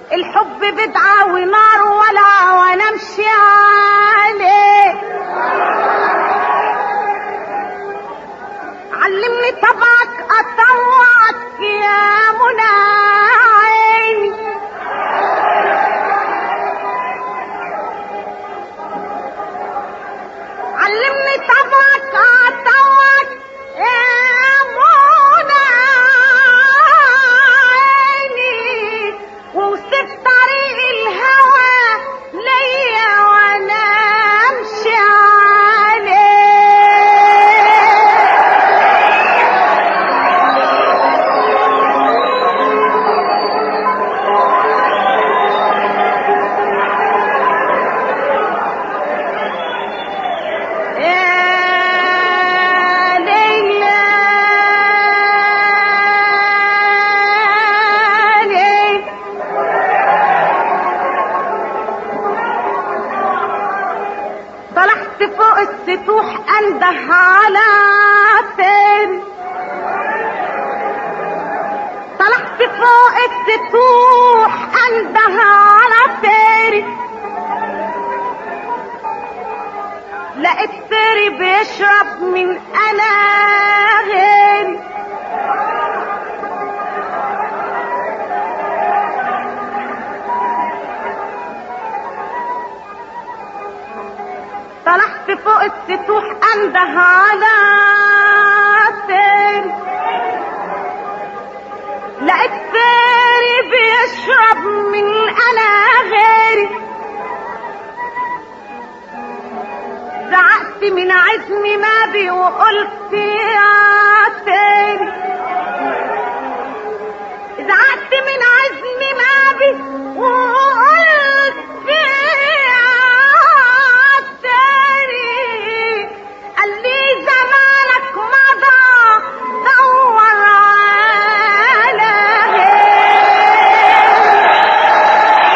الحب بدعة ونار ولا وانا امشي عليه علمني طبعك اطوعك يا منى عيني علمني طبعك اطوعك يا منى عيني ووصف طريق الهوى ليا وانا امشي عليه يا ليلى ليل طلعت فوق السطوح انده على فين طلعت فوق السطوح انده على فين لقيت سري بيشرب من انا غيري طلعت فوق السطوح انده على سري لقيت سري بيشرب من انا غيري زعقت من عزمي ما بي وقلت يا سيري زعقت من عزمي ما بي وقلت يا سيري قال لي زمانك مضى دور على غيري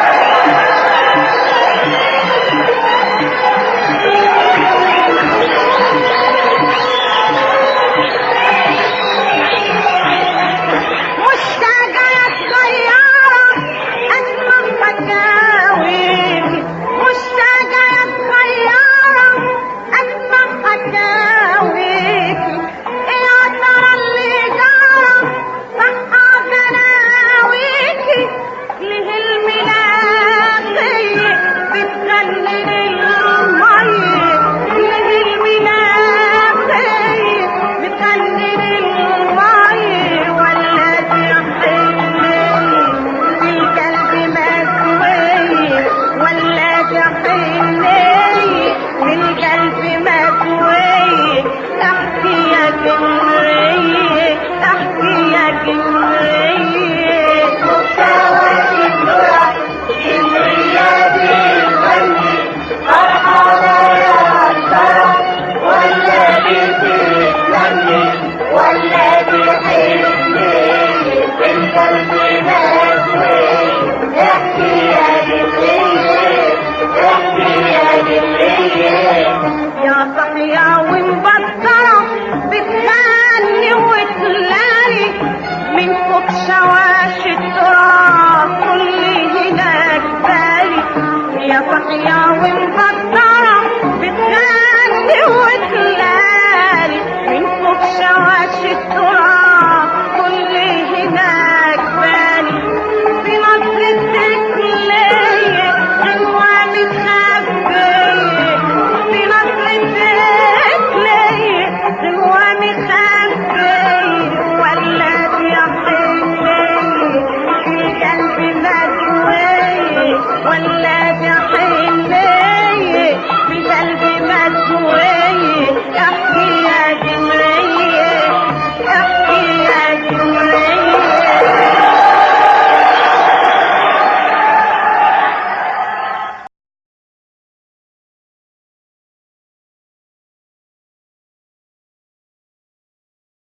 مشتاقة صغيرة أجمل حكاويكي مشتاقة صغيرة أجمل حكاويكي يا ترى اللي جرى صحى جناويكي ليه الملاقي بتغني المية ليه الملاقي بتغني المية ولا تحني القلب مسوي ولا تحني القلب مسوي احكي يا جمرية احكي يا جمرية يا صح يا